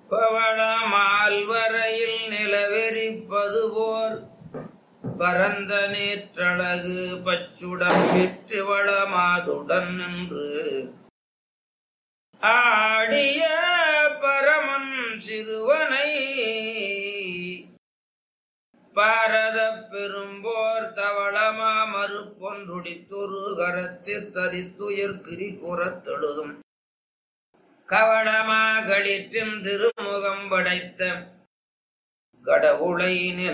பவள மால்வரையில் நிலவெறிப்பது போர் பரந்த நேற்றழகு பச்சுடம் பெற்று வளமாதுடன் நின்று ஆடிய பரமன் சிறுவனை பாரத பெரும்போர் தவளமா மறுப்பொன்றுடித்தொரு கரத்தில் தரித்துயர் கிரி புறத்தெழுதும் கவளமா களிற்றின் திருமுகம் படைத்த கடவுளை நினை